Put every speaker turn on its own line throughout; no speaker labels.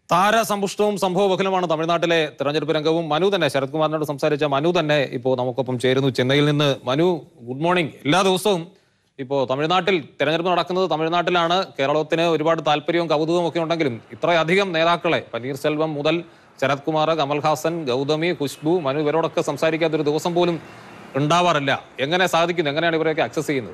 താരസമ്പുഷ്ടവും സംഭവബഹുലമാണ് തമിഴ്നാട്ടിലെ തെരഞ്ഞെടുപ്പ് രംഗവും മനു തന്നെ ശരത് കുമാറിനോട് സംസാരിച്ച മനു തന്നെ ഇപ്പോൾ നമുക്കൊപ്പം ചേരുന്നു ചെന്നൈയിൽ നിന്ന് മനു ഗുഡ് മോർണിംഗ് എല്ലാ ദിവസവും ഇപ്പോൾ തമിഴ്നാട്ടിൽ തെരഞ്ഞെടുപ്പ് നടക്കുന്നത് തമിഴ്നാട്ടിലാണ് കേരളത്തിന് ഒരുപാട് താല്പര്യവും കൗതുകവും ഒക്കെ ഉണ്ടെങ്കിലും ഇത്രയധികം നേതാക്കളെ പന്നീർസെൽവം മുതൽ ശരത് കുമാർ കമൽഹാസൻ ഗൗതമി ഖുശ്ബു മനു ഇവരോടൊക്കെ സംസാരിക്കാത്ത ഒരു ദിവസം പോലും ഉണ്ടാവാറില്ല എങ്ങനെ സാധിക്കുന്നു എങ്ങനെയാണ് ഇവരെയൊക്കെ അക്സസ് ചെയ്യുന്നത്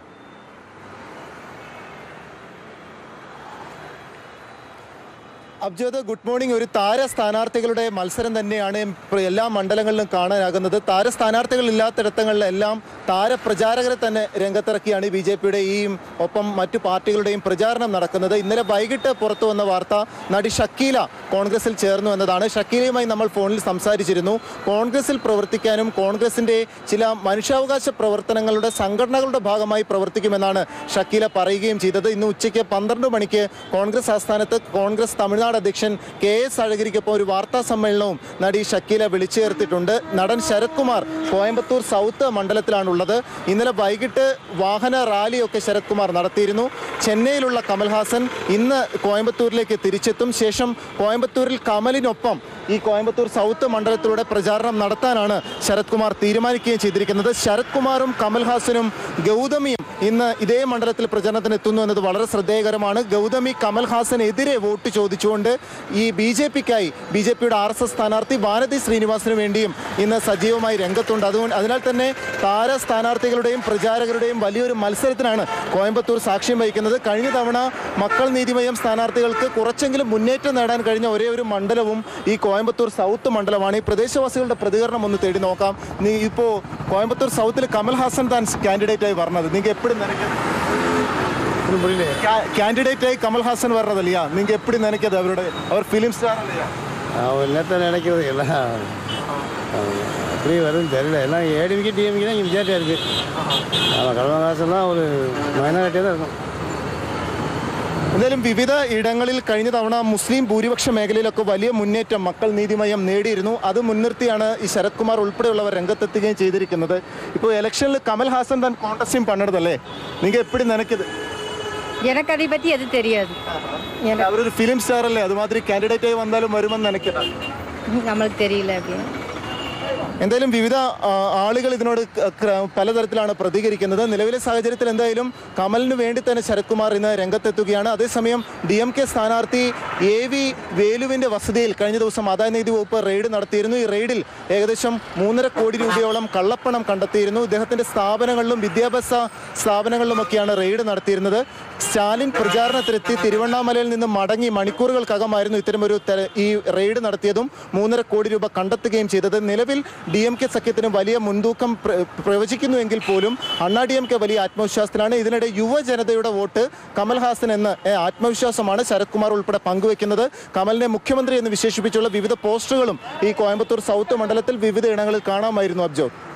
അബ്ജോദ് ഗുഡ് മോർണിംഗ് ഒരു താര സ്ഥാനാർത്ഥികളുടെ മത്സരം തന്നെയാണ് പ്ര- എല്ലാ മണ്ഡലങ്ങളിലും കാണാനാകുന്നത് താര സ്ഥാനാർത്ഥികൾ ഇല്ലാത്തിടത്തങ്ങളിലെല്ലാം താരപ്രചാരകരെ തന്നെ രംഗത്തിറക്കിയാണ് ബി ജെ പിയുടെയും ഒപ്പം മറ്റു പാർട്ടികളുടെയും പ്രചാരണം നടക്കുന്നത് ഇന്നലെ വൈകിട്ട് പുറത്തു വന്ന വാർത്ത നടി ഷക്കീല കോൺഗ്രസിൽ ചേർന്നു എന്നതാണ് ഷക്കീലയുമായി നമ്മൾ ഫോണിൽ സംസാരിച്ചിരുന്നു കോൺഗ്രസിൽ പ്രവർത്തിക്കാനും കോൺഗ്രസിന്റെ ചില മനുഷ്യാവകാശ പ്രവർത്തനങ്ങളുടെ സംഘടനകളുടെ ഭാഗമായി പ്രവർത്തിക്കുമെന്നാണ് ഷക്കീല പറയുകയും ചെയ്തത് ഇന്ന് ഉച്ചയ്ക്ക് പന്ത്രണ്ട് മണിക്ക് കോൺഗ്രസ് ആസ്ഥാനത്ത് കോൺഗ്രസ് തമിഴ്നാട് അധ്യക്ഷൻ കെ എസ് അഴഗിരിക്കൊപ്പം ഒരു വാർത്താ സമ്മേളനവും നടി ഷക്കീല വിളിച്ചു ചേർത്തിട്ടുണ്ട് നടൻ ശരത് കുമാർ കോയമ്പത്തൂർ സൗത്ത് മണ്ഡലത്തിലാണുള്ളത് ഇന്നലെ വൈകിട്ട് വാഹന റാലിയൊക്കെ ശരത് കുമാർ നടത്തിയിരുന്നു ചെന്നൈയിലുള്ള കമൽഹാസൻ ഇന്ന് കോയമ്പത്തൂരിലേക്ക് തിരിച്ചെത്തും ശേഷം കോയമ്പത്തൂരിൽ കമലിനൊപ്പം ഈ കോയമ്പത്തൂർ സൗത്ത് മണ്ഡലത്തിലൂടെ പ്രചാരണം നടത്താനാണ് ശരത് കുമാർ തീരുമാനിക്കുകയും ചെയ്തിരിക്കുന്നത് ശരത് കുമാറും കമൽഹാസനും ഗൗതമിയും ഇന്ന് ഇതേ മണ്ഡലത്തിൽ പ്രചരണത്തിന് എത്തുന്നു എന്നത് വളരെ ശ്രദ്ധേയകരമാണ് ഗൗതമി കമൽഹാസനെതിരെ വോട്ട് ചോദിച്ചുകൊണ്ട് ഈ ബി ജെ പിക്കായി ബി ജെ പിയുടെ ആർ എസ് എസ് സ്ഥാനാർത്ഥി വാനതി ശ്രീനിവാസിന് വേണ്ടിയും ഇന്ന് സജീവമായി രംഗത്തുണ്ട് അതുകൊണ്ട് അതിനാൽ തന്നെ താര സ്ഥാനാർത്ഥികളുടെയും പ്രചാരകരുടെയും വലിയൊരു മത്സരത്തിനാണ് കോയമ്പത്തൂർ സാക്ഷ്യം വഹിക്കുന്നത് കഴിഞ്ഞ തവണ മക്കൾ നീതിമയം സ്ഥാനാർത്ഥികൾക്ക് കുറച്ചെങ്കിലും മുന്നേറ്റം നേടാൻ കഴിഞ്ഞ ഒരേ ഒരു മണ്ഡലവും ഈ കോയമ്പത്തൂർ സൗത്ത് മണ്ഡലമാണ് ഈ പ്രദേശവാസികളുടെ പ്രതികരണം ഒന്ന് തേടി നോക്കാം നീ ഇപ്പോൾ കോയമ്പത്തൂർ സൗത്തിൽ കമൽഹാസൻ താൻ കാൻഡിഡേറ്റ് ആയി പറഞ്ഞത് നിങ്ങൾ എപ്പോഴും
ஒன்றும் புரியல
കാൻഡിഡേറ്റ് ആയി കമൽഹാസൻ പറഞ്ഞത് இல்லையா நீங்க எப்படி நினைக்கிறது அவரோட அவர் ஃபிலிம் ஸ்டார் இல்லையா
அவன் என்னத்தை நினைக்கிறது எல்லாம் அவன் எப்படி வரும்னு தெரியல எல்லாம் ஏடிமிக்கு டிஎம்கே தான் இங்கே விஜயாட்டியாக இருக்குது அவன் கமலஹாசன்லாம் ஒரு மைனாரிட்டியாக தான் இருக்கும்
എന്തായാലും വിവിധ ഇടങ്ങളിൽ കഴിഞ്ഞ തവണ മുസ്ലിം ഭൂരിപക്ഷ മേഖലയിലൊക്കെ വലിയ മുന്നേറ്റം മക്കൾ നീതിമയം നേടിയിരുന്നു അത് മുൻനിർത്തിയാണ് ഈ ശരത് കുമാർ ഉൾപ്പെടെയുള്ളവർ രംഗത്തെത്തുകയും ചെയ്തിരിക്കുന്നത് ഇപ്പോൾ ഇലക്ഷനിൽ കമൽഹാസൻ താൻ കോൺടസ്റ്റും പണിതല്ലേ നിങ്ങൾ എപ്പോഴും നനയ്ക്കത്
எனக்கு அதை பற்றி எது தெரியாது எனக்கு
അവരൊരു ഫിലിം സ്റ്റാർ അല്ലേ അതുമാതിരി കാൻഡിഡേറ്റ് ആയി വന്നാലും വരുമെന്ന് നനയ്ക്കത
நம்மளுக்கு தெரியல அப்படின்னு
എന്തായാലും വിവിധ ആ, ആളുകൾ ഇതിനോട് ക- ക്ര- പലതരത്തിലാണ് പ്രതികരിക്കുന്നത് നിലവിലെ സാഹചര്യത്തിൽ എന്തായാലും കമലിന് വേണ്ടി തന്നെ ശരത് കുമാർ ഇന്ന് രംഗത്തെത്തുകയാണ് അതേസമയം ഡി എം കെ സ്ഥാനാർത്ഥി എ വി വേലുവിന്റെ വസതിയിൽ കഴിഞ്ഞ ദിവസം ആദായനികുതി വകുപ്പ് റെയ്ഡ് നടത്തിയിരുന്നു ഈ റെയ്ഡിൽ ഏകദേശം മൂന്നര കോടി രൂപയോളം കള്ളപ്പണം കണ്ടെത്തിയിരുന്നു ഇദ്ദേഹത്തിന്റെ സ്ഥാപനങ്ങളിലും വിദ്യാഭ്യാസ സ്ഥാപനങ്ങളിലുമൊക്കെയാണ് റെയ്ഡ് നടത്തിയിരുന്നത് സ്റ്റാലിൻ പ്രചാരണത്തിലെത്തി തിരുവണ്ണാമലയിൽ നിന്ന് മടങ്ങി മണിക്കൂറുകൾക്കകമായിരുന്നു ഇത്തരമൊരു തെര- ഈ റെയ്ഡ് നടത്തിയതും മൂന്നര കോടി രൂപ കണ്ടെത്തുകയും ചെയ്തത് നിലവിൽ ഡി എം കെ സഖ്യത്തിന് വലിയ മുൻതൂക്കം പ്ര- പ്രവചിക്കുന്നുവെങ്കിൽ പോലും അണ്ണാ ഡി എം കെ വലിയ ആത്മവിശ്വാസത്തിലാണ് ഇതിനിടെ യുവജനതയുടെ വോട്ട് കമൽഹാസൻ എന്ന ഏ, ആത്മവിശ്വാസമാണ് ശരത് കുമാർ ഉൾപ്പെടെ പങ്കുവെക്കുന്നത് കമലിനെ മുഖ്യമന്ത്രി എന്ന് വിശേഷിപ്പിച്ചുള്ള വിവിധ പോസ്റ്ററുകളും ഈ കോയമ്പത്തൂർ സൗത്ത് മണ്ഡലത്തിൽ വിവിധ ഇടങ്ങളിൽ കാണാമായിരുന്നു അബ്ജോ